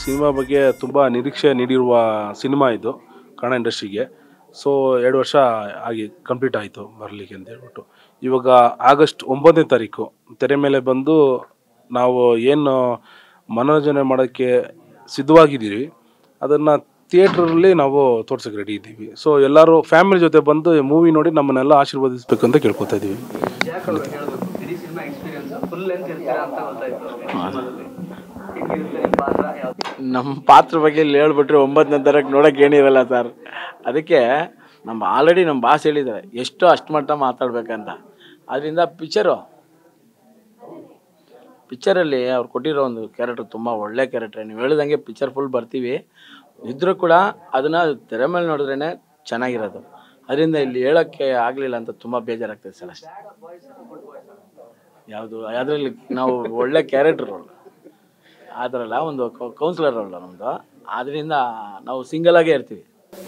cinema ಬಗ್ಗೆ ತುಂಬ ನಿರೀಕ್ಷೆ ನೀಡಿರುವ ಸಿನಿಮಾ ಇದು ಕನ್ನಡ ಇಂಡಸ್ಟ್ರಿಗೆ ಸೊ ಎರಡು ವರ್ಷ ಆಗಿ ಕಂಪ್ಲೀಟ್ ಆಯಿತು ಬರಲಿಕ್ಕೆ ಅಂತ ಹೇಳ್ಬಿಟ್ಟು ಇವಾಗ ಆಗಸ್ಟ್ ಒಂಬತ್ತನೇ ತಾರೀಕು ತೆರೆ ಮೇಲೆ ಬಂದು ನಾವು ಏನು ಮನೋರಂಜನೆ ಮಾಡೋಕ್ಕೆ ಸಿದ್ಧವಾಗಿದ್ದೀವಿ ಅದನ್ನು ಥಿಯೇಟ್ರಲ್ಲಿ ನಾವು ತೋರ್ಸೋಕ್ಕೆ ರೆಡಿ ಇದ್ದೀವಿ ಸೊ ಎಲ್ಲರೂ ಫ್ಯಾಮಿಲಿ ಜೊತೆ ಬಂದು ಮೂವಿ ನೋಡಿ ನಮ್ಮನ್ನೆಲ್ಲ ಆಶೀರ್ವದಿಸ್ಬೇಕು ಅಂತ ಕೇಳ್ಕೊತಾ ಇದ್ದೀವಿ ಇಡೀ ಸಿನಿಮಾ ಎಕ್ಸ್ಪೀರಿಯನ್ಸ್ ಫುಲ್ ಲೆಂತ್ ಇರ್ತೀರಾ ಅಂತ ಗೊತ್ತಾಯ್ತು ಸಿನಿಮಾದಲ್ಲಿ ಹೆಂಗಿರುತ್ತೆ ನಿಮ್ಮ ಪಾತ್ರ ಯಾವ ನಮ್ಮ ಪಾತ್ರ ಬಗ್ಗೆ ಇಲ್ಲಿ ಹೇಳ್ಬಿಟ್ರೆ ಒಂಬತ್ತನೇ ತರಕ್ಕೆ ನೋಡೋಕೆ ಏನಿರಲ್ಲ ಸರ್ ಅದಕ್ಕೆ ನಮ್ಮ ಆಲ್ರೆಡಿ ನಮ್ಮ ಬಾಸ್ ಹೇಳಿದ್ದಾರೆ ಎಷ್ಟು ಅಷ್ಟು ಮಟ್ಟ ಮಾತಾಡ್ಬೇಕಂತ ಅದರಿಂದ ಪಿಕ್ಚರು ಪಿಕ್ಚರಲ್ಲಿ ಅವ್ರು ಕೊಟ್ಟಿರೋ ಒಂದು ಕ್ಯಾರೆಕ್ಟರ್ ತುಂಬ ಒಳ್ಳೆ ಕ್ಯಾರೆಕ್ಟರ್ ನೀವು ಹೇಳ್ದಂಗೆ ಪಿಕ್ಚರ್ ಫುಲ್ ಬರ್ತೀವಿ ಇದ್ರೂ ಕೂಡ ಅದನ್ನು ತೆರೆ ಮೇಲೆ ನೋಡಿದ್ರೇ ಚೆನ್ನಾಗಿರೋದು ಅದರಿಂದ ಇಲ್ಲಿ ಹೇಳೋಕ್ಕೆ ಆಗಲಿಲ್ಲ ಅಂತ ತುಂಬ ಬೇಜಾರಾಗ್ತದೆ ಸರ್ ಅಷ್ಟೇ ಯಾವುದು ಅದರಲ್ಲಿ ನಾವು ಒಳ್ಳೆ ಕ್ಯಾರೆಕ್ಟರ್ ರೋಲ್ ಆ ಥರ ಅಲ್ಲ ಒಂದು ಕೌನ್ಸಿಲರ್ ರೋಲ್ ನಮ್ಮದು ಆದ್ದರಿಂದ ನಾವು ಸಿಂಗಲ್ ಆಗೇ ಇರ್ತೀವಿ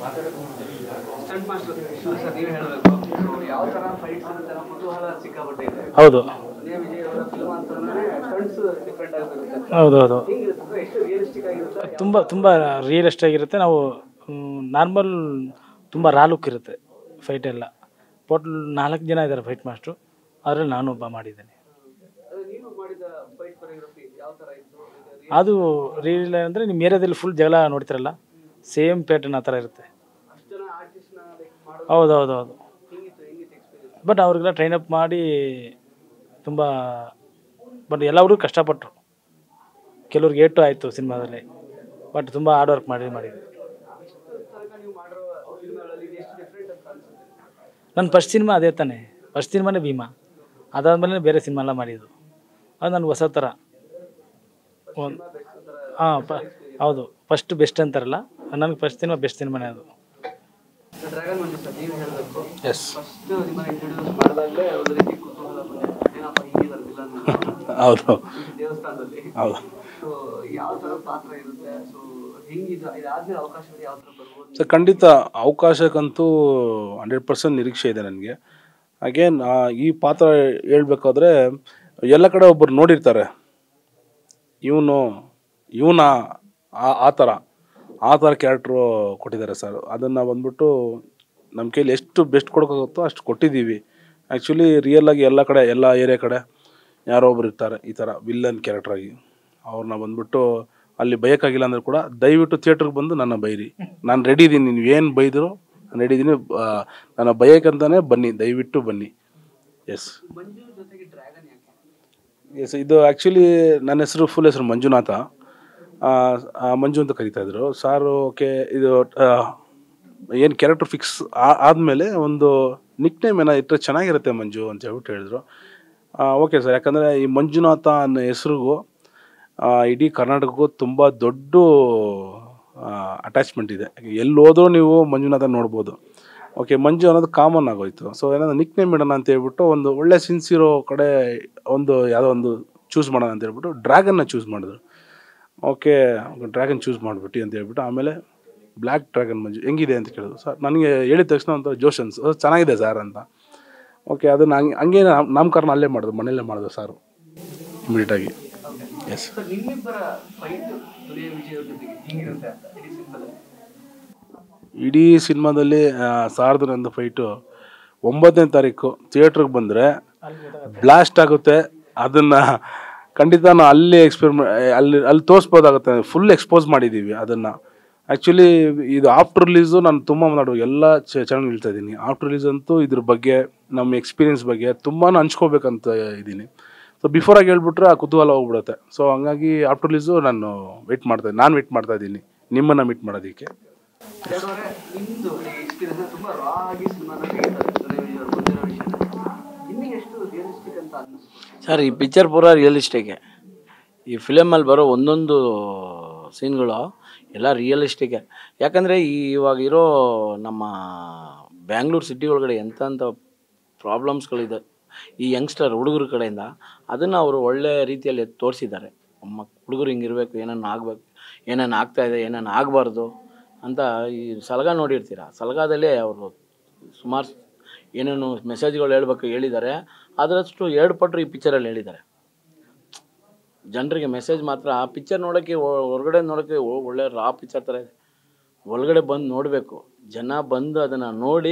ಸ್ಟಂಟ್ ಮಾಸ್ಟರ್ ಸರ್ ನೀವು ಹೇಳಬೇಕು ಯಾವ ಥರ ಫೈಟ್ಸ್ ಇರುತ್ತೆ ಅನ್ನೋ ಕುತೂಹಲ ಸಿಕ್ಕಾಪಟ್ಟೆ ಇದೆ ಹೌದು ನೇ ವಿಜಯ್ ಅವರ ಫಿಲ್ಮ್ ಅಂತಂದ್ರೆ ಸ್ಟಂಟ್ಸ್ ಡಿಫ್ರೆಂಟ್ ಆಗಿರುತ್ತೆ ಹೌದು ಹೌದು ಹೆಂಗಿರುತ್ತೆ ಅಂದ್ರೆ ಎಷ್ಟು ರಿಯಲಿಸ್ಟಿಕ್ ಆಗಿರುತ್ತೆ ತುಂಬ ತುಂಬ ರಿಯಲಿಸ್ಟ್ ಆಗಿರುತ್ತೆ ನಾವು ನಾರ್ಮಲ್ ತುಂಬ ರಾ ಲುಕ್ ಇರುತ್ತೆ ಫೈಟ್ ಎಲ್ಲ ಟೋಟಲ್ ನಾಲ್ಕು ಜನ ಇದ್ದಾರೆ ಫೈಟ್ ಮಾಸ್ಟ್ರು ಅದರಲ್ಲಿ ನಾನು ಒಬ್ಬ ಮಾಡಿದ್ದೇನೆ ಅದು ನೀವು ಮಾಡಿದ ಫೈಟ್ ಕೊರಿಯೋಗ್ರಫಿ ಯಾವ ಥರ ಇತ್ತು ಇದು ಅದು ರೀಲ್ ಅಂದರೆ ನಿಮ್ಮ ಏರಿಯಾದಲ್ಲಿ ಫುಲ್ ಜಗಳ ನೋಡ್ತಿರಲ್ಲ ಸೇಮ್ ಪ್ಯಾಟರ್ನ್ ಆ ಥರ ಇರುತ್ತೆ ಅಷ್ಟು ಜನ ಆರ್ಟಿಸ್ಟ್ನ ಲೈಕ್ ಮಾಡೋದು ಹೌದು ಹೌದು ಹೌದು ಹೆಂಗಿತ್ತು ಹೆಂಗಿತ್ತು ಎಕ್ಸ್ಪೀರಿಯನ್ಸ್ ಬಟ್ ಅವ್ರಿಗೆಲ್ಲ ಟ್ರೈನ್ ಅಪ್ ಮಾಡಿ ತುಂಬ ಬಟ್ ಎಲ್ಲರೂ ಕಷ್ಟಪಟ್ಟರು ಕೆಲವ್ರಿಗೆ ಏಟು ಆಯಿತು ಸಿನಿಮಾದಲ್ಲಿ ಬಟ್ ತುಂಬ ಹಾರ್ಡ್ ವರ್ಕ್ ಮಾಡಿ ಮಾಡಿದ್ವಿ ತನಕ ನೀವು ಮಾಡಿರೋ ಫಿಲ್ಮ್ಗಳಲ್ಲಿ ಇದು ಎಷ್ಟು ಡಿಫ್ರೆಂಟ್ ಅಂತ ಅನ್ಸುತ್ತೆ ನನ್ನ ಫಸ್ಟ್ ಸಿನಿಮಾ ಅದೇ ತಾನೇ ಫಸ್ಟ್ ಸಿನಿಮಾನೇ ಭೀಮಾ ಅದಾದಮೇಲೆ ಬೇರೆ ಸಿನಿಮಾ ಎಲ್ಲ ಮಾಡಿದ್ದು ಅದು ನನಗೆ ಹೊಸ ಥರ ಒಂದು ಹಾಂ ಪ ಹೌದು ಫಸ್ಟ್ ಬೆಸ್ಟ್ ಅಂತಾರಲ್ಲ ನನಗೆ ಫಸ್ಟ್ ಸಿನಿಮಾ ಬೆಸ್ಟ್ ಸಿನಿಮಾನೇ ಅದು ಡ್ರ್ಯಾಗನ್ ಮಂಜು ಸರ್ ನೀವು ಹೇಳಬೇಕು ಎಸ್ ಫಸ್ಟ್ ನಿಮ್ಮನ್ನ ಇಂಟ್ರೊಡ್ಯೂಸ್ ಮಾಡಿದಾಗಲೇ ಒಂದು ರೀತಿ ಕುತೂಹಲ ಬಂದಿತ್ತು ಏನಪ್ಪ ಹಿಂಗಿದ್ದಾರೆ ವಿಲನ್ ಹೌದು ದೇವಸ್ಥಾನದಲ್ಲಿ ಹೌದು ಸೊ ಯಾವ ಥರ ಪಾತ್ರ ಇರುತ್ತೆ ಸೊ ಹೆಂಗಿದು ಇದಾದ್ಮೇಲೆ ಅವಕಾಶಗಳು ಯಾವ ಥರ ಬರ್ಬೋದು ಸೊ ಖಂಡಿತ ಅವಕಾಶಕ್ಕಂತೂ ಹಂಡ್ರೆಡ್ ಪರ್ಸೆಂಟ್ ನಿರೀಕ್ಷೆ ಇದೆ ನನಗೆ ಅಗೇನ್ ಈ ಪಾತ್ರ ಹೇಳ್ಬೇಕಾದ್ರೆ ಎಲ್ಲ ಕಡೆ ಒಬ್ಬರು ನೋಡಿರ್ತಾರೆ ಇವನು ಇವನ ಆ ಥರ ಆ ಥರ ಕ್ಯಾರೆಕ್ಟ್ರು ಕೊಟ್ಟಿದ್ದಾರೆ ಸರ್ ಅದನ್ನು ಬಂದ್ಬಿಟ್ಟು ನಮ್ಮ ಕೈಲಿ ಎಷ್ಟು ಬೆಸ್ಟ್ ಕೊಡೋಕ್ಕಾಗುತ್ತೋ ಅಷ್ಟು ಕೊಟ್ಟಿದ್ದೀವಿ ಆ್ಯಕ್ಚುಲಿ ರಿಯಲಾಗಿ ಎಲ್ಲ ಕಡೆ ಎಲ್ಲ ಏರಿಯಾ ಕಡೆ ಯಾರೋ ಒಬ್ರು ಇರ್ತಾರೆ ಈ ಥರ ವಿಲ್ಲನ್ ಕ್ಯಾರೆಕ್ಟ್ರಾಗಿ ಅವ್ರನ್ನ ಬಂದ್ಬಿಟ್ಟು ಅಲ್ಲಿ ಬೈಯೋಕ್ಕಾಗಿಲ್ಲ ಅಂದ್ರೆ ಕೂಡ ದಯವಿಟ್ಟು ಥಿಯೇಟ್ರಿಗೆ ಬಂದು ನನ್ನ ಬೈರಿ ನಾನು ರೆಡಿ ಇದ್ದೀನಿ ನೀವು ಏನು ಬೈದ್ರು ನಾನು ರೆಡಿ ಇದ್ದೀನಿ ನನ್ನ ಬೈಯಕ್ಕಂತಾನೆ ಬನ್ನಿ ದಯವಿಟ್ಟು ಬನ್ನಿ ಎಸ್ ಮಂಜು ಜೊತೆಗೆ ಡ್ರ್ಯಾಗನ್ ಯಾಕೆ ಎಸ್ ಇದು ಆ್ಯಕ್ಚುಲಿ ನನ್ನ ಹೆಸರು ಫುಲ್ ಹೆಸರು ಮಂಜುನಾಥ ಆ, ಆ, ಮಂಜು ಅಂತ ಕರಿತಾ ಇದ್ರು ಸಾರು ಓಕೆ ಇದು ಏನು ಕ್ಯಾರೆಕ್ಟರ್ ಫಿಕ್ಸ್ ಆದಮೇಲೆ ಒಂದು ನಿಕ್ ನೇಮ್ ಏನೋ ಇಟ್ಟರೆ ಚೆನ್ನಾಗಿರುತ್ತೆ ಮಂಜು ಅಂತ ಹೇಳ್ಬಿಟ್ಟು ಹೇಳಿದ್ರು ಓಕೆ ಸರ್ ಯಾಕಂದರೆ ಈ ಮಂಜುನಾಥ ಅನ್ನೋ ಹೆಸ್ರಿಗೂ ಆ, ಇಡೀ ಕರ್ನಾಟಕಕ್ಕೂ ತುಂಬ ದೊಡ್ಡ ಅಟ್ಯಾಚ್ಮೆಂಟ್ ಇದೆ ಎಲ್ಲಿ ಹೋದ್ರೂ ನೀವು ಮಂಜುನಾಥ ನೋಡ್ಬೋದು ಓಕೆ ಮಂಜು ಅನ್ನೋದು ಕಾಮನ್ ಆಗೋಯ್ತು ಸೊ ಏನಾದ್ರು ನಿಕ್ ನೇಮ್ ಇಡೋಣ ಅಂತ ಹೇಳ್ಬಿಟ್ಟು ಒಂದು ಒಳ್ಳೆ ಸಿನ್ಸಿರೋ ಕಡೆ ಒಂದು ಯಾವುದೋ ಒಂದು ಚೂಸ್ ಮಾಡೋಣ ಅಂತ ಹೇಳ್ಬಿಟ್ಟು ಡ್ರ್ಯಾಗನ್ನ ಚೂಸ್ ಮಾಡಿದ್ರು ಓಕೆ ಡ್ರ್ಯಾಗನ್ ಚೂಸ್ ಮಾಡಿಬಿಟ್ಟು ಅಂತ ಹೇಳ್ಬಿಟ್ಟು ಆಮೇಲೆ ಬ್ಲ್ಯಾಕ್ ಡ್ರ್ಯಾಗನ್ ಮಂಜು ಹೆಂಗಿದೆ ಅಂತ ಕೇಳಿದ್ರು ಸರ್ ನನಗೆ ಹೇಳಿದ ತಕ್ಷಣ ಒಂದು ಜೋಶ್ ಅನ್ಸು "ಓ, ಚೆನ್ನಾಗಿದೆ ಸರ್ ಅಂತ ಓಕೆ ಅದನ್ನು ಹಂಗೆ ಹಂಗೆ ನಾಮ್- ನಾಮಕರಣ ಅಲ್ಲೇ ಮಾಡಿದ್ರು ಮನೆಯಲ್ಲೇ ಮಾಡಿದ್ರು ಸಾರು ಇಮಿಡಿಯೇಟಾಗಿ ಎಸ್ ಸರ್ ನಿಮ್ಮಿಬ್ಬರ ಫೈಟ್ ದುನಿಯಾ ವಿಜಯ್ ಅವ್ರ ಜೊತೆಗೆ ಹೆಂಗಿರುತ್ತೆ ಅಂತ ಇಡೀ ಸಿನಿಮಾದಲ್ಲಿ ಇಡೀ ಸಿನಿಮಾದಲ್ಲಿ ಸಾರ್ದು ನಂದು ಫೈಟು ಒಂಬತ್ತನೇ ತಾರೀಕು ಥಿಯೇಟ್ರಿಗೆ ಬಂದರೆ ಬ್ಲಾಸ್ಟ್ ಆಗುತ್ತೆ ಅದನ್ನು ಖಂಡಿತ ನಾವು ಅಲ್ಲಿ ಎಕ್ಸ್ಪೆರಿಮೆ ಅಲ್ಲಿ ಅಲ್ಲಿ ತೋರಿಸ್ಬೋದಾಗುತ್ತೆ ಫುಲ್ ಎಕ್ಸ್ಪೋಸ್ ಮಾಡಿದ್ದೀವಿ ಅದನ್ನು ಆ್ಯಕ್ಚುಲಿ ಇದು ಆಫ್ಟರ್ ರಿಲೀಸು ನಾನು ತುಂಬ ಮಾತಾಡುವ ಎಲ್ಲ ಚಾನಲ್ ಹೇಳ್ತಾ ಇದ್ದೀನಿ ಆಫ್ಟರ್ ರಿಲೀಸ್ ಅಂತೂ ಇದ್ರ ಬಗ್ಗೆ ನಮ್ಮ ಎಕ್ಸ್ಪೀರಿಯನ್ಸ್ ಬಗ್ಗೆ ತುಂಬಾ ಹಂಚ್ಕೋಬೇಕಂತ ಇದ್ದೀನಿ ಸೊ ಬಿಫೋರಾಗಿ ಹೇಳ್ಬಿಟ್ರೆ ಆ ಕುತೂಹಲ ಹೋಗ್ಬಿಡುತ್ತೆ ಸೊ ಹಂಗಾಗಿ ಆಫ್ಟರ್ ರಿಲೀಸು ನಾನು ವೆಯ್ಟ್ ಮಾಡ್ತಾ ನಾನು ವೆಯ್ಟ್ ಮಾಡ್ತಾ ಇದ್ದೀನಿ ನಿಮ್ಮನ್ನು ಮೀಟ್ ಮಾಡೋದಕ್ಕೆ ಯಾಕಂದ್ರೆ ನಿಮ್ದು ಈ ಎಕ್ಸ್ಪೀರಿಯನ್ಸ್ ತುಂಬಾ ರಾ ಆಗಿ ಸಿನಿಮಾನ ತೆಗಿತಾರೆ ದುನಿಯಾ ವಿಜಯ್ ಅವ್ರು ಬಂದಿರೋ ವಿಷಯ ಇನ್ನು ಎಷ್ಟು ರಿಯಲಿಸ್ಟಿಕ್ ಅಂತ ಅನ್ನಿಸ್ತು ಸರ್ ಈ ಪಿಕ್ಚರ್ ಪೂರ ರಿಯಲಿಸ್ಟಿಕ್ಕೆ ಈ ಫಿಲಮಲ್ಲಿ ಬರೋ ಒಂದೊಂದು ಸೀನ್ಗಳು ಎಲ್ಲ ರಿಯಲಿಸ್ಟಿಕ್ಕೆ ಯಾಕಂದರೆ ಈ ಇವಾಗ ಇರೋ ನಮ್ಮ ಬ್ಯಾಂಗ್ಳೂರು ಸಿಟಿ ಒಳಗಡೆ ಎಂತೆಂಥ ಪ್ರಾಬ್ಲಮ್ಸ್ಗಳಿದೆ ಈ ಯಂಗ್ಸ್ಟರ್ ಹುಡುಗರ ಕಡೆಯಿಂದ ಅದನ್ನು ಅವರು ಒಳ್ಳೆ ರೀತಿಯಲ್ಲಿ ತೋರಿಸಿದ್ದಾರೆ ಮಕ್ ಹುಡುಗರು ಹಿಂಗಿರ್ಬೇಕು ಏನನ್ನ ಆಗಬೇಕು ಏನನ್ನ ಆಗ್ತಾ ಇದೆ ಏನನ್ನ ಆಗಬಾರ್ದು ಅಂತ ಈ ಸಲಗ ನೋಡಿರ್ತೀರ ಸಲಗಾದಲ್ಲೇ ಅವರು ಸುಮಾರು ಏನೇನು ಮೆಸೇಜ್ಗಳು ಹೇಳ್ಬೇಕು ಹೇಳಿದ್ದಾರೆ ಅದರಷ್ಟು ಎರಡು ಪಟ್ಟರು ಈ ಪಿಕ್ಚರಲ್ಲಿ ಹೇಳಿದ್ದಾರೆ ಜನರಿಗೆ ಮೆಸೇಜ್ ಮಾತ್ರ ಆ ಪಿಕ್ಚರ್ ನೋಡೋಕ್ಕೆ ಹೊ- ಹೊರಗಡೆ ನೋಡೋಕ್ಕೆ ಒ- ಒಳ್ಳೆ ರಾ ಪಿಕ್ಚರ್ ಥರ ಇದೆ ಒಳಗಡೆ ಬಂದು ನೋಡಬೇಕು ಜನ ಬಂದು ಅದನ್ನು ನೋಡಿ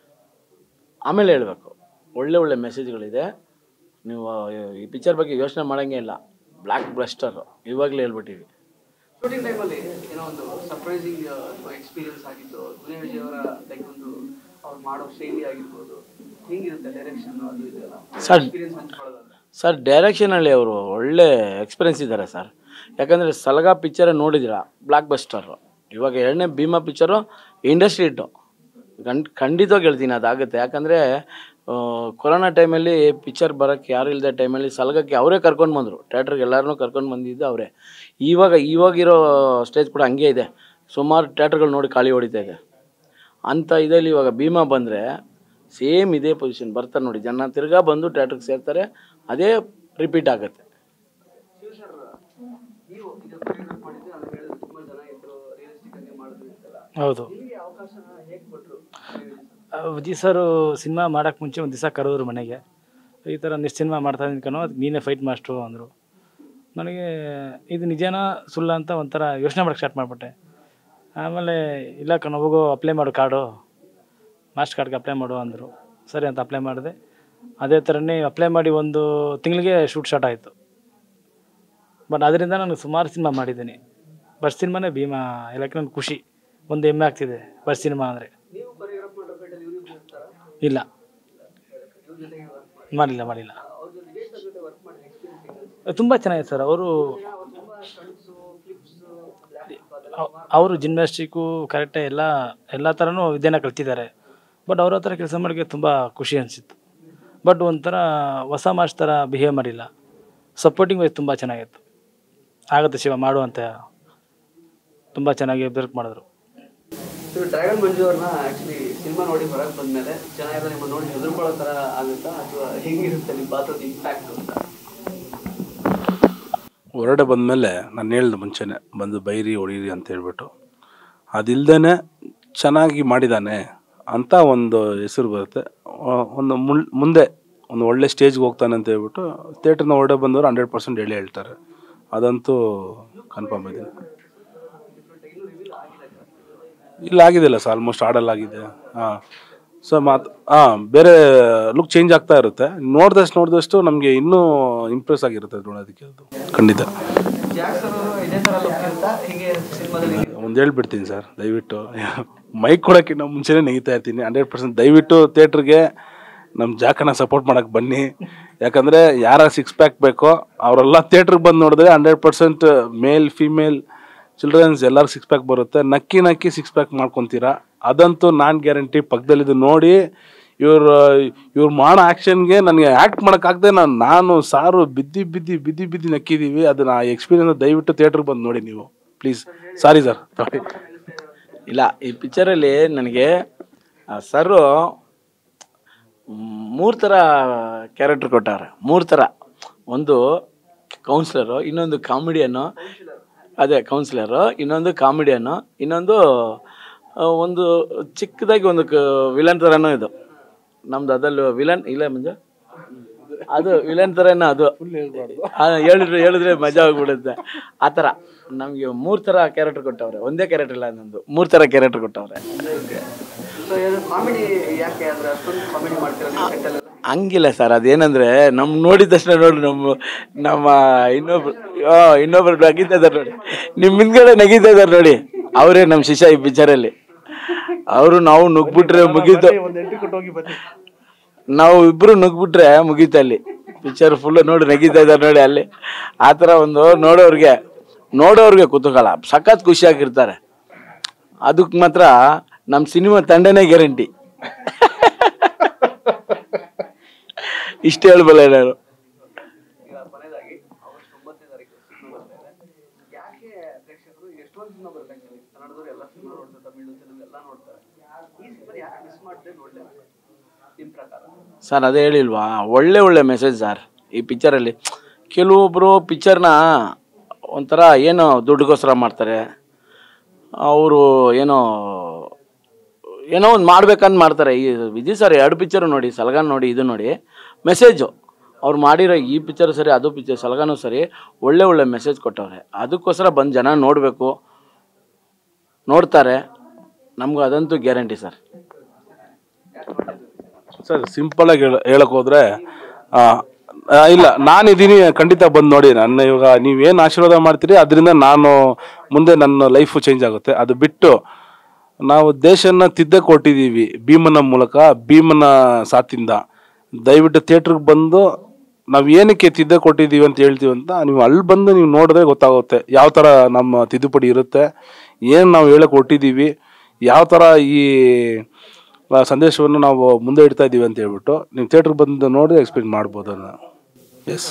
ಆಮೇಲೆ ಹೇಳಬೇಕು ಒಳ್ಳೆ ಒಳ್ಳೆ ಮೆಸೇಜ್ಗಳಿದೆ ನೀವು ಆ, ಈ ಪಿಕ್ಚರ್ ಬಗ್ಗೆ ಯೋಚನೆ ಮಾಡೋಂಗೇ ಇಲ್ಲ ಬ್ಲ್ಯಾಕ್ ಬ್ಲಸ್ಟರು ಇವಾಗಲೇ ಹೇಳ್ಬಿಟ್ಟಿವಿ ಶೂಟಿಂಗ್ ಟೈಮಲ್ಲಿ ಏನೋ ಒಂದು ಸರ್ಪ್ರೈಸಿಂಗ್ ಎಕ್ಸ್ಪೀರಿಯನ್ಸ್ ಆಗಿತ್ತು ದುನಿಯಾ ವಿಜಯ್ ಅವರ ಲೈಕ್ ಒಂದು ಅವ್ರು ಮಾಡೋ ಶೈಲಿ ಆಗಿರ್ಬೋದು ಹೆಂಗಿರುತ್ತೆ ಡೈರೆಕ್ಷನ್ ಅದು ಇದೆಲ್ಲ ಸರ್ ಎಕ್ಸ್ಪೀರಿಯನ್ಸ್ ಹಂಚ್ಕೊಳ್ಳೋದಾದ್ರೆ ಸರ್ ಡೈರೆಕ್ಷನಲ್ಲಿ ಅವರು ಒಳ್ಳೆ ಎಕ್ಸ್ಪೀರಿಯನ್ಸ್ ಇದ್ದಾರೆ ಸರ್ ಯಾಕಂದರೆ ಸಲಗ ಪಿಕ್ಚರೇ ನೋಡಿದಿರ ಬ್ಲಾಕ್ ಬಸ್ಟರು ಇವಾಗ ಎರಡನೇ ಭೀಮಾ ಪಿಕ್ಚರು ಇಂಡಸ್ಟ್ರಿ ಹಿಟ್ಟು ಖಂಡ್ ಖಂಡಿತವಾಗಿ ಹೇಳ್ತೀನಿ ಅದಾಗುತ್ತೆ ಯಾಕಂದರೆ ಕೊರೋನಾ ಟೈಮಲ್ಲಿ ಪಿಕ್ಚರ್ ಬರೋಕ್ಕೆ ಯಾರು ಇಲ್ಲದೆ ಟೈಮಲ್ಲಿ ಸಲಗಕ್ಕೆ ಅವರೇ ಕರ್ಕೊಂಡು ಬಂದರು ಥಿಯೇಟ್ರಿಗೆ ಎಲ್ಲರನ್ನೂ ಕರ್ಕೊಂಡು ಬಂದಿದ್ದು ಅವರೇ ಇವಾಗ ಇವಾಗಿರೋ ಸ್ಟೇಜ್ ಕೂಡ ಹಂಗೆ ಇದೆ ಸುಮಾರು ಥಿಯೇಟ್ರ್ಗಳು ನೋಡಿ ಖಾಲಿ ಹೊಡಿತಾ ಇದೆ ಅಂಥ ಇದರಲ್ಲಿ ಇವಾಗ ಭೀಮಾ ಬಂದರೆ ಸೇಮ್ ಇದೇ ಪೊಸಿಷನ್ ಬರ್ತಾರೆ ನೋಡಿ ಜನ ತಿರ್ಗಾ ಬಂದು ಥಿಯೇಟ್ರಿಗೆ ಸೇರ್ತಾರೆ ಅದೇ ರಿಪೀಟ್ ಆಗುತ್ತೆ ಶಿವ ಸರ್ ನೀವು ಈಗ ಕೊರಿಯೋಗ್ರಾಫ್ ಮಾಡಿದ್ರೆ ಅದು ಹೇಳಿದ್ರೆ ತುಂಬಾ ಜನ ಇದ್ರು ರಿಯಲಿಸ್ಟಿಕ್ ಆಗಿ ಮಾಡಿದ್ರು ಅಂತೆಲ್ಲ ಹೌದು ನಿಮಗೆ ಅವಕಾಶನ ಹೇಗೆ ಕೊಟ್ಟರು ಆ, ವಿಜಯ್ ಸರ್ ಸಿನಿಮಾ ಮಾಡೋಕ್ಕೆ ಮುಂಚೆ ಒಂದು ದಿವಸ ಕರೆದ್ರು ಮನೆಗೆ ಈ ಥರ ನೆಕ್ಸ್ಟ್ ಸಿನಿಮಾ ಮಾಡ್ತಾ ಇದ್ದೀನಿ ಕಣೋ ಅದಕ್ಕೆ ನೀನೇ ಫೈಟ್ ಮಾಸ್ಟ್ರು ಅಂದರು ನನಗೆ ಇದು ನಿಜನಾ ಸುಳ್ಳ ಅಂತ ಒಂಥರ ಯೋಚನೆ ಮಾಡೋಕ್ಕೆ ಸ್ಟಾರ್ಟ್ ಮಾಡಿಬಿಟ್ಟೆ ಆಮೇಲೆ ಇಲ್ಲ ಕಣೋ ಹೋಗೋ ಅಪ್ಲೈ ಮಾಡು ಕಾರ್ಡು ಮಾಸ್ಟರ್ ಕಾರ್ಡ್ಗೆ ಅಪ್ಲೈ ಮಾಡು ಅಂದರು ಸರಿ ಅಂತ ಅಪ್ಲೈ ಮಾಡಿದೆ ಅದೇ ಥರನೇ ಅಪ್ಲೈ ಮಾಡಿ ಒಂದು ತಿಂಗಳಿಗೆ ಶೂಟ್ ಸ್ಟಾರ್ಟ್ ಆಯಿತು ಬಟ್ ಅದರಿಂದ ನಾನು ಸುಮಾರು ಸಿನಿಮಾ ಮಾಡಿದ್ದೀನಿ ಬಸ್ ಸಿನಿಮಾನೇ ಭೀಮಾ ಎಲ್ಲಕ್ಕೆ ನನಗೆ ಖುಷಿ ಒಂದು ಹೆಮ್ಮೆ ಆಗ್ತಿದೆ ಬಸ್ ಸಿನಿಮಾ ಅಂದರೆ ನೀವು ಕೊರಿಯೋಗ್ರಾಫ್ ಮಾಡೋ ಫೈಟಲ್ಲಿ ಇವ್ರಿಗೆ ಇರ್ತಾರ ಇಲ್ಲ ಇವ್ರ ಜೊತೆಗೆ ವರ್ಕ್ ಮಾಡಿ ಮಾಡಿಲ್ಲ ಮಾಡಿಲ್ಲ ಅವ್ರ ಜೊತೆ ವಿಜಯ್ ಸರ್ ಜೊತೆ ವರ್ಕ್ ಮಾಡಿದ ಎಕ್ಸ್ಪೀರಿಯನ್ಸ್ ತುಂಬ ಚೆನ್ನಾಗಿದೆ ಸರ್ ಅವರು ಅವ್ರು ತುಂಬಾ ಸ್ಟಂಟ್ಸು ಫ್ಲಿಪ್ಸು ಬ್ಲ್ಯಾಕ್ ಅದೆಲ್ಲ ಅವರು ಜಿಮ್ನಾಸ್ಟಿಕ್ಕು ಕರೆಕ್ಟಾಗಿ ಎಲ್ಲ ಎಲ್ಲ ಥರನೂ ವಿದ್ಯೆನ ಕಲ್ತಿದ್ದಾರೆ ಬಟ್ ಅವ್ರ ಹತ್ರ ಕೆಲಸ ಮಾಡೋಕ್ಕೆ ತುಂಬ ಖುಷಿ ಅನಿಸಿತ್ತು ಬಟ್ ಒಂಥರ ಹೊಸ ಮಾಸ್ ಥರ ಬಿಹೇವ್ ಮಾಡಿಲ್ಲ ಸಪೋರ್ಟಿಂಗ್ ವೈಸ್ ತುಂಬ ಚೆನ್ನಾಗಿತ್ತು ಆಗುತ್ತೆ ಶಿವ ಮಾಡು ಅಂತ ತುಂಬ ಚೆನ್ನಾಗಿ ವರ್ಕ್ ಮಾಡಿದ್ರು ಸೊ ಡ್ರ್ಯಾಗನ್ ಮಂಜು ಅವ್ರನ್ನ ಆಕ್ಚುಲಿ ಸಿನಿಮಾ ನೋಡಿ ಹೊರಗೆ ಬಂದ್ಮೇಲೆ ಜನ ಎಲ್ಲ ನಿಮ್ಮ ನೋಡಿ ಹೆದರ್ಕೊಳ್ಳೋ ತರ ಆಗುತ್ತಾ ಅಥವಾ ಹೆಂಗಿರುತ್ತೆ ನಿಮ್ಮ ಪಾತ್ರದ ಇಂಪ್ಯಾಕ್ಟ್ ಅಂತ ಹೊರಗಡೆ ಬಂದಮೇಲೆ ನಾನು ಹೇಳ್ದೆ ಮುಂಚೆನೆ ಬಂದು ಬೈರಿ ಹೊಡೀರಿ ಅಂತ ಹೇಳ್ಬಿಟ್ಟು ಅದಿಲ್ದೇ ಚೆನ್ನಾಗಿ ಮಾಡಿದ್ದಾನೆ ಅಂತ ಒಂದು ಹೆಸರು ಬರುತ್ತೆ ಆ, ಒಂದು ಮುಳ್ ಮುಂದೆ ಒಂದು ಒಳ್ಳೆ ಸ್ಟೇಜ್ಗೆ ಹೋಗ್ತಾನೆ ಅಂತ ಹೇಳ್ಬಿಟ್ಟು ಥಿಯೇಟ್ರ್ನ ಹೊರಡೆ ಬಂದವರು ಹಂಡ್ರೆಡ್ ಪರ್ಸೆಂಟ್ ಹೇಳಿ ಹೇಳ್ತಾರೆ ಅದಂತೂ ಕನ್ಫರ್ಮ್ ಇದೆ ಇಲ್ಲ ಆಗಿದೆಲ್ಲ ಸರ್ ಆಲ್ಮೋಸ್ಟ್ ಆಡಲ್ಲಾಗಿದೆ ಹಾಂ ಸೊ ಮಾತು ಹಾಂ ಬೇರೆ ಲುಕ್ ಚೇಂಜ್ ಆಗ್ತಾ ಇರುತ್ತೆ ನೋಡಿದಷ್ಟು ನೋಡಿದಷ್ಟು ನಮಗೆ ಇನ್ನೂ ಇಂಪ್ರೆಸ್ ಆಗಿರುತ್ತೆ ಅದು ನೋಡೋದಕ್ಕೆ ಅದು ಖಂಡಿತ ಜಾಕ್ಸನ್ ಅವರು ಇದೇ ತರ ಲುಕ್ ಅಂತ ಹೀಗೆ ಸಿನಿಮಾದಲ್ಲಿ ಒಂದು ಹೇಳ್ಬಿಡ್ತೀನಿ ಸರ್ ದಯವಿಟ್ಟು ಮೈಕ್ ಕೊಡೋಕ್ಕಿಂತ ಮುಂಚೆನೇ ನೆಗಿತಾ ಇರ್ತೀನಿ ಹಂಡ್ರೆಡ್ ಪರ್ಸೆಂಟ್ ದಯವಿಟ್ಟು ಥಿಯೇಟ್ರಿಗೆ ನಮ್ಮ ಜಾಕನ ಸಪೋರ್ಟ್ ಮಾಡಕ್ಕೆ ಬನ್ನಿ ಯಾಕಂದರೆ ಯಾರ ಸಿಕ್ಸ್ ಪ್ಯಾಕ್ ಬೇಕೋ ಅವರೆಲ್ಲ ಥಿಯೇಟ್ರಿಗೆ ಬಂದು ನೋಡಿದ್ರೆ hundred percent male female childrens ಎಲ್ಲರೂ ಸಿಕ್ಸ್ ಪ್ಯಾಕ್ ಬರುತ್ತೆ ನಕ್ಕಿ ನಕ್ಕಿ ಸಿಕ್ಸ್ ಪ್ಯಾಕ್ ಮಾಡ್ಕೊತೀರಾ ಅದಂತೂ ನಾನು ಗ್ಯಾರಂಟಿ ಪಕ್ಕದಲ್ಲಿದ್ದು ನೋಡಿ ಇವ್ರು ಇವ್ರು ಮಾಡೋ ಆ್ಯಕ್ಷನ್ಗೆ ನನಗೆ ಆ್ಯಕ್ಟ್ ಮಾಡೋಕ್ಕಾಗದೆ ನಾನು ನಾನು ಸಾರು ಬಿದ್ದಿ ಬಿದ್ದಿ ಬಿದ್ದಿ ಬಿದ್ದಿ ನಕ್ಕಿದ್ದೀವಿ ಅದನ್ನ ಆ ಎಕ್ಸ್ಪೀರಿಯನ್ಸ್ ದಯವಿಟ್ಟು ಥಿಯೇಟ್ರಿಗೆ ಬಂದು ನೋಡಿ ನೀವು ಪ್ಲೀಸ್ ಸಾರಿ ಸರ್ ಸಾರಿ ಇಲ್ಲ ಈ ಪಿಕ್ಚರಲ್ಲಿ ನನಗೆ ಸರು ಮೂರು ಥರ ಕ್ಯಾರೆಕ್ಟರ್ ಕೊಟ್ಟಾರೆ ಮೂರು ಥರ ಒಂದು ಕೌನ್ಸಿಲರು ಇನ್ನೊಂದು ಕಾಮಿಡಿಯನ್ನು ಅದೇ ಕೌನ್ಸಿಲರು ಇನ್ನೊಂದು ಕಾಮಿಡಿಯನ್ನು ಇನ್ನೊಂದು ಆ, ಒಂದು ಚಿಕ್ಕದಾಗಿ ಒಂದು ವಿಲನ್ ಥರನೂ ಇದು ನಮ್ದು ಅದಲ್ಲಿ ವಿಲನ್ ಇಲ್ಲ ಮಂಜ ಅದು ವಿಲನ್ ಥರನೇ ಅದು ಆ, ಹೇಳಿದ್ರೆ ಹೇಳಿದ್ರೆ ಮಜಾ ಆಗ್ಬಿಡುತ್ತೆ ಆ ಥರ ನಮಗೆ ಮೂರು ಥರ ಕ್ಯಾರೆಕ್ಟರ್ ಕೊಟ್ಟವ್ರೆ ಒಂದೇ ಕ್ಯಾರೆಕ್ಟರ್ ಇಲ್ಲ ನಂದು ಮೂರು ಥರ ಕ್ಯಾರೆಕ್ಟರ್ ಕೊಟ್ಟವ್ರೆ ಸೊ ಕಾಮಿಡಿ ಯಾಕೆ ಅಂದ್ರೆ ಅಷ್ಟೊಂದು ಕಾಮಿಡಿ ಮಾಡ್ತೀರಾ ನೀವು ಸೆಟ್ಟಲ್ಲಿ ಹಂಗಿಲ್ಲ ಸರ್ ಅದೇನಂದ್ರೆ ನಮ್ ನೋಡಿದ ತಕ್ಷಣ ನೋಡಿ ನಮ್ಮ ನಮ್ಮ ಇನ್ನೊಬ್ರು ಆ, ಇನ್ನೊಬ್ರು ನಗೀತಾ ಇದಾರೆ ನೋಡಿ ನಿಮ್ ಹಿಂದ್ಗಡೆ ನಗೀತಾ ಇದಾರೆ ನೋಡಿ ಅವರೇ ನಮ್ಮ ಶಿಷ್ಯ ಈ ಪಿಕ್ಚರಲ್ಲಿ ಅವರು ನಾವು ನುಗ್ಬಿಟ್ರೆ ಮುಗೀತು ನಾವು ಇಬ್ರು ನುಗ್ಬಿಟ್ರೆ ಮುಗೀತು ಅಲ್ಲಿ ಪಿಕ್ಚರ್ ಫುಲ್ ನೋಡಿ ನಗೀತಾ ಇದಾರೆ ನೋಡಿ ಅಲ್ಲಿ ಆ ಥರ ಒಂದು ನೋಡೋರ್ಗೆ ನೋಡೋರ್ಗೆ ಕುತೂಹಲ ಸಖತ್ ಖುಷಿಯಾಗಿರ್ತಾರೆ ಅದಕ್ಕೆ ಮಾತ್ರ ನಮ್ಮ ಸಿನಿಮಾ ತಂಡನೇ ಗ್ಯಾರಂಟಿ ಇಷ್ಟು ಹೇಳ್ಬಲ್ಲ ನಾನು ಈಗ ಕೊನೆಯದಾಗಿ ಆಗಸ್ಟ್ ಒಂಬತ್ತನೇ ತಾರೀಕು ಸಿನಿಮಾ ಬರ್ತಾ ಇದೆ ಯಾಕೆ ಪ್ರೇಕ್ಷಕರು ಎಷ್ಟೊಂದು ಸಿನಿಮಾ ಬರುತ್ತೆ ಆಕ್ಚುಲಿ ಕನ್ನಡದವ್ರು ಎಲ್ಲ ಸಿನಿಮಾ ನೋಡ್ತಾರೆ ತಮಿಳು ತೆಲುಗು ಎಲ್ಲ ನೋಡ್ತಾರೆ ಈ ಸಿನಿಮಾ ಯಾಕೆ ಮಿಸ್ ಮಾಡದೆ ನೋಡ್ಲೇಬೇಕು ನಿಮ್ಮ ಪ್ರಕಾರ ಸರ್ ಅದೇ ಹೇಳಿಲ್ವಾ ಒಳ್ಳೆ ಒಳ್ಳೆ ಮೆಸೇಜ್ ಸರ್ ಈ ಪಿಕ್ಚರಲ್ಲಿ ಕೆಲವೊಬ್ಬರು ಪಿಕ್ಚರ್ನ ಒಂಥರ ಏನೋ ದುಡ್ಡುಗೋಸ್ಕರ ಮಾಡ್ತಾರೆ ಅವರು ಏನೋ ಏನೋ ಒಂದು ಮಾಡ್ಬೇಕಂತ ಮಾಡ್ತಾರೆ ಈ ವಿಜಯ್ ಸರ್ ಎರಡು ಪಿಕ್ಚರು ನೋಡಿ ಸಲಗಾನ್ ನೋಡಿ ಇದು ನೋಡಿ ಮೆಸೇಜು ಅವ್ರು ಮಾಡಿರೋ ಈ ಪಿಕ್ಚರ್ ಸರಿ ಅದು ಪಿಕ್ಚರ್ ಸಲಗಾನು ಸರಿ ಒಳ್ಳೆ ಒಳ್ಳೆ ಮೆಸೇಜ್ ಕೊಟ್ಟವ್ರೆ ಅದಕ್ಕೋಸ್ಕರ ಬಂದು ಜನ ನೋಡಬೇಕು ನೋಡ್ತಾರೆ ನಮಗೂ ಅದಂತೂ ಗ್ಯಾರಂಟಿ ಸರ್ ಸರ್ ಸಿಂಪಲಾಗಿ ಹೇಳ ಹೇಳಕ್ ಹೋದ್ರೆ ಆ, ಆ, ಇಲ್ಲ ನಾನಿದ್ದೀನಿ ಖಂಡಿತ ಬಂದು ನೋಡಿ ನನ್ನ ಇವಾಗ ನೀವೇನು ಆಶೀರ್ವಾದ ಮಾಡ್ತೀರಿ ಅದರಿಂದ ನಾನು ಮುಂದೆ ನನ್ನ ಲೈಫು ಚೇಂಜ್ ಆಗುತ್ತೆ ಅದು ಬಿಟ್ಟು ನಾವು ದೇಶನ ತಿದ್ದಕ್ಕೆ ಕೊಟ್ಟಿದ್ದೀವಿ ಭೀಮನ ಮೂಲಕ ಭೀಮನ ಸಾಥಿಂದ ದಯವಿಟ್ಟು ಥಿಯೇಟ್ರಿಗೆ ಬಂದು ನಾವು ಏನಕ್ಕೆ ತಿದ್ದ ಕೊಟ್ಟಿದ್ದೀವಿ ಅಂತ ಹೇಳ್ತೀವಿ ಅಂತ ನೀವು ಅಲ್ಲಿ ಬಂದು ನೀವು ನೋಡಿದ್ರೆ ಗೊತ್ತಾಗುತ್ತೆ ಯಾವ ಥರ ನಮ್ಮ ತಿದ್ದುಪಡಿ ಇರುತ್ತೆ ಏನು ನಾವು ಹೇಳಕ್ಕೆ ಹೊಟ್ಟಿದ್ದೀವಿ ಯಾವ ಥರ ಈ ಆ ಸಂದೇಶವನ್ನು ನಾವು ಮುಂದೆ ಇಡ್ತಾ ಇದ್ದೀವಿ ಅಂತ ಹೇಳ್ಬಿಟ್ಟು ನೀವು ಥಿಯೇಟ್ರಿಗೆ ಬಂದು ನೋಡಿ ಎಕ್ಸ್ಪೀರಿಯನ್ಸ್ ಮಾಡ್ಬೋದು ಅದನ್ನು ಎಸ್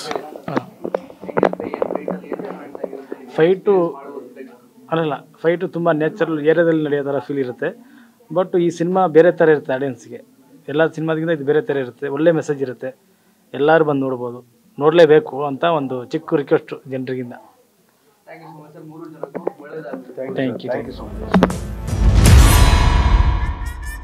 ಫೈಟು ಅಲ್ಲಲ್ಲ ಫೈಟು ತುಂಬ ನ್ಯಾಚುರಲ್ ಏರಿಯಾದಲ್ಲಿ ನಡೆಯೋ ಥರ ಫೀಲ್ ಇರುತ್ತೆ ಬಟ್ ಈ ಸಿನಿಮಾ ಬೇರೆ ಥರ ಇರುತ್ತೆ ಆಡಿಯನ್ಸ್ಗೆ ಎಲ್ಲ ಸಿನಿಮಾದಿಂದ ಇದು ಬೇರೆ ಥರ ಇರುತ್ತೆ ಒಳ್ಳೆ ಮೆಸೇಜ್ ಇರುತ್ತೆ ಎಲ್ಲರೂ ಬಂದು ನೋಡ್ಬೋದು ನೋಡಲೇಬೇಕು ಅಂತ ಒಂದು ಚಿಕ್ಕ ರಿಕ್ವೆಸ್ಟು ಜನರಿಗಿಂದ thank you so much sir ಮೂರು ಜನಕ್ಕೂ ಒಳ್ಳೇದಾಗುತ್ತೆ thank you thank you so much